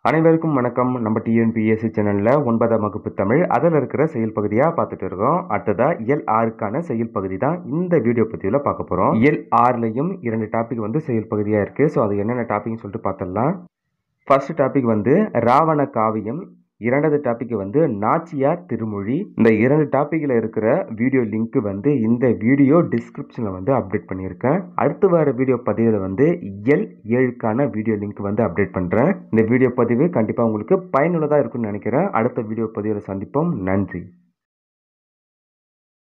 அனைவருக்கும் வணக்கம் நம்ம டிஎன்பிஎஸ்சி சேனலில் ஒன்பதாம் வகுப்பு தமிழ் அதில் இருக்கிற செயல் பகுதியாக பார்த்துட்டு இருக்கோம் அடுத்ததா இயல் ஆறுக்கான செயல் பகுதி தான் இந்த வீடியோ பதிவில் பார்க்க போகிறோம் இயல் ஆறுலையும் இரண்டு டாபிக் வந்து செயல் பகுதியாக இருக்குது ஸோ அது என்னென்ன டாபிக்னு சொல்லிட்டு பார்த்துடலாம் ஃபர்ஸ்ட் டாபிக் வந்து ராவண காவியம் இரண்டாவது டாபிக் வந்து நாச்சியார் திருமொழி இந்த இரண்டு டாப்பிக்கில் இருக்கிற வீடியோ லிங்க் வந்து இந்த வீடியோ டிஸ்கிரிப்ஷனில் வந்து அப்டேட் பண்ணியிருக்கேன் அடுத்து வர வீடியோ பதிவில் வந்து இயல் ஏழுக்கான வீடியோ லிங்க் வந்து அப்டேட் பண்ணுறேன் இந்த வீடியோ பதிவு கண்டிப்பாக உங்களுக்கு பயனுள்ளதாக இருக்கும்னு நினைக்கிறேன் அடுத்த வீடியோ பதிவில் சந்திப்போம் நன்றி